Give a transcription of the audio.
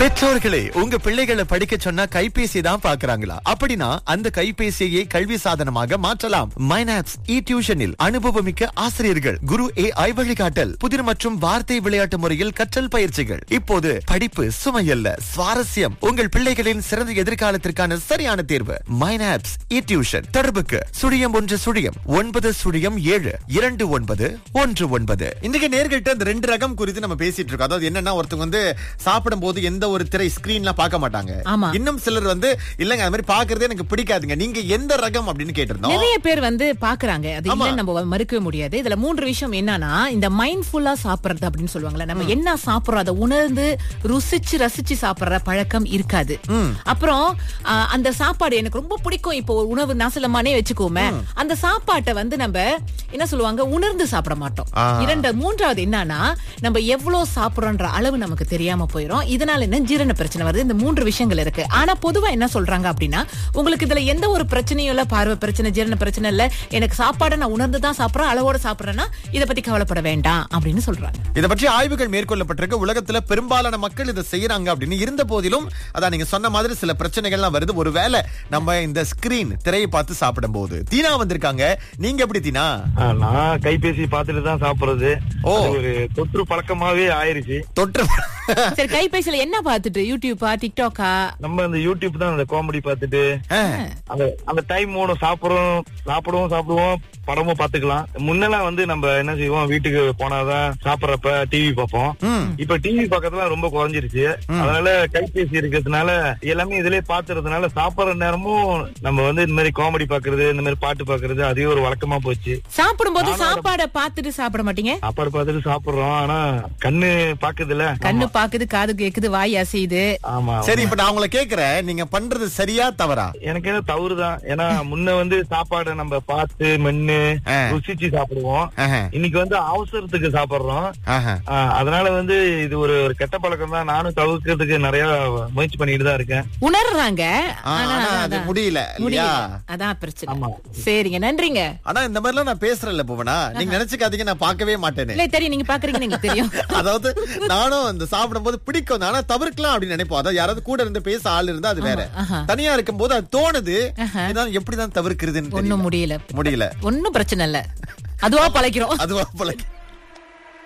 பெற்றோர்களே உங்க பிள்ளைகளை படிக்க சொன்னா கைபேசி தான் பாக்குறாங்களா அப்படின்னா அந்த கைபேசியை கல்வி சாதனமாக மாற்றலாம் மைனாப்ஸ் இ டியூஷனில் அனுபவமிக்க ஆசிரியர்கள் குரு ஏ ஐ வழிகாட்டல் புதிர் மற்றும் வார்த்தை விளையாட்டு முறையில் கற்றல் பயிற்சிகள் இப்போது படிப்பு சுமையல்ல சுவாரஸ்யம் உங்கள் பிள்ளைகளின் சிறந்த எதிர்காலத்திற்கான சரியான தேர்வு மைனாப்ஸ் இ டியூஷன் தொடர்புக்கு சுழியம் ஒன்று சுழியம் ஒன்பது சுழியம் ஏழு இரண்டு ஒன்பது ஒன்று ஒன்பது இன்றைக்கு நேர்கிட்ட இந்த ரெண்டு ரகம் குறித்து நம்ம பேசிட்டு இருக்கோம் அதாவது என்னன்னா ஒருத்தவங்க வந்து சாப்பிடும் போது எந்த ஒரு திரை ஸ்கிரீன்லாம் பார்க்க மாட்டாங்க ஆமா. இன்னும் சிலர் வந்து இல்லங்க அது மாதிரி பாக்குறதே எனக்கு பிடிக்காதுங்க நீங்க எந்த ரகம் அப்படின்னு கேட்டிருந்தோம் நிறைய பேர் வந்து பாக்குறாங்க அது ஆமா. இல்ல நம்ம மறுக்கவே முடியாது இதுல மூன்று விஷயம் என்னன்னா இந்த மைண்ட்ஃபுல்லா சாப்பிடுறது அப்படின்னு சொல்லுவாங்கல்ல நம்ம என்ன சாப்பிடுறோம் அதை உணர்ந்து ருசிச்சு ரசிச்சு சாப்பிடுற பழக்கம் இருக்காது அப்புறம் ஆ, அந்த சாப்பாடு எனக்கு ரொம்ப பிடிக்கும் இப்போ ஒரு உணவு நாசலமானே வச்சுக்கோமே அந்த சாப்பாட்டை வந்து நம்ம என்ன சொல்லுவாங்க உணர்ந்து சாப்பிட மாட்டோம் ஆ. இரண்டு மூன்றாவது என்னன்னா நம்ம எவ்வளவு சாப்பிடுறோன்ற அளவு நமக்கு தெரியாம போயிரும் இதனால என்ன ஜீரண பிரச்சனை வருது இந்த மூன்று விஷயங்கள் இருக்கு ஆனா பொதுவா என்ன சொல்றாங்க அப்படின்னா உங்களுக்கு இதுல எந்த ஒரு பிரச்சனையும் இல்ல பார்வை பிரச்சனை ஜீரண பிரச்சனை இல்ல எனக்கு சாப்பாடை நான் உணர்ந்து தான் சாப்பிடுறேன் அளவோட சாப்பிடுறேன்னா இத பத்தி கவலைப்பட வேண்டாம் அப்படின்னு சொல்றாங்க இத பற்றி ஆய்வுகள் மேற்கொள்ளப்பட்டிருக்கு உலகத்துல பெரும்பாலான மக்கள் இதை செய்யறாங்க அப்படின்னு இருந்த போதிலும் அதான் நீங்க சொன்ன மாதிரி சில பிரச்சனைகள்லாம் வருது ஒருவேளை நம்ம இந்த ஸ்கிரீன் திரையை பார்த்து சாப்பிடும் போது தீனா வந்திருக்காங்க நீங்க எப்படி தீனா ஆ, நான் கைபேசி பார்த்துட்டு தான் சாப்பிடுறது ஓ. அது ஒரு தொற்று பழக்கமாவே ஆயிருச்சு தொற்று சரி கைபேசியில என்ன பார்த்துட்டு யூடியூப்பா டிக்டாக்கா நம்ம அந்த யூடியூப் தான் அந்த காமெடி பார்த்துட்டு ஆ, அந்த அந்த டைம் ஓடும் சாப்பிடுறோம் சாப்பிடுவோம் சாப்பிடுவோம் படமும் பாத்துக்கலாம் முன்னெல்லாம் வந்து நம்ம என்ன செய்வோம் வீட்டுக்கு போனாதான் சாப்பிடறப்ப டிவி பார்ப்போம் ம். இப்ப டிவி பார்க்கறதுலாம் ரொம்ப குறைஞ்சிருச்சு அதனால கைபேசி இருக்கிறதுனால எல்லாமே இதுலயே பாத்துறதுனால சாப்பிடுற நேரமும் நம்ம வந்து இந்த மாதிரி காமெடி பாக்குறது இந்த மாதிரி பாட்டு பாக்குறது அதே ஒரு வழக்கமா போச்சு சாப்பிடும்போது சாப்பாடை பார்த்துட்டு சாப்பிட மாட்டீங்க சாப்பாடு பார்த்துட்டு சாப்பிடுறோம் ஆனா கண்ணு பாக்குதுல கண்ணு பாக்குது காது கேக்குது வாய் அசையுது ஆமா சரி இப்ப நான் உங்களை கேக்குறேன் நீங்க பண்றது சரியா தவறா எனக்கு என்ன தவறுதான் ஏன்னா முன்ன வந்து சாப்பாடை நம்ம பார்த்து மென்னு ஆ. ருசிச்சு சாப்பிடுவோம் ஆஹா, இன்னைக்கு வந்து அவசரத்துக்கு சாப்பிடுறோம் ஆஹா. ஆ, அதனால வந்து இது ஒரு ஒரு கெட்ட பழக்கம் தான் நானும் தவிர்க்கிறதுக்கு நிறைய முயற்சி பண்ணிட்டு தான் இருக்கேன் உணர்றாங்க ஆ, ஆனா ஆனா அது அதான். முடியல இல்லையா முடியல அதான் பிரச்சனை ஆமா. சரிங்க நன்றிங்க ஆனா இந்த மாதிரிலாம் நான் பேசுறேன்ல புவனா நீங்க நினைச்சுக்காதீங்க நான் பார்க்கவே மாட்டேன்னு இல்ல தெரியும் நீங்க பாக்குறீங்க எனக்கு தெரியும் அதாவது நானும் இந்த சாப்பிடும் போது பிடிக்கும் ஆனா தவிர்க்கலாம் அப்படின்னு நினைப்போம் அதாவது யாராவது கூட இருந்து பேச ஆள் இருந்தா அது வேற ஆஹா. தனியா இருக்கும் போது அது தோணுது இதான் எப்படிதான் தவிர்க்கிறதுன்னு ஒண்ணும் தெரியல. முடியல முடியல ஒண்ணும் பிரச்சனை இல்ல அதுவா பழைக்கிறோம் அதுவா போல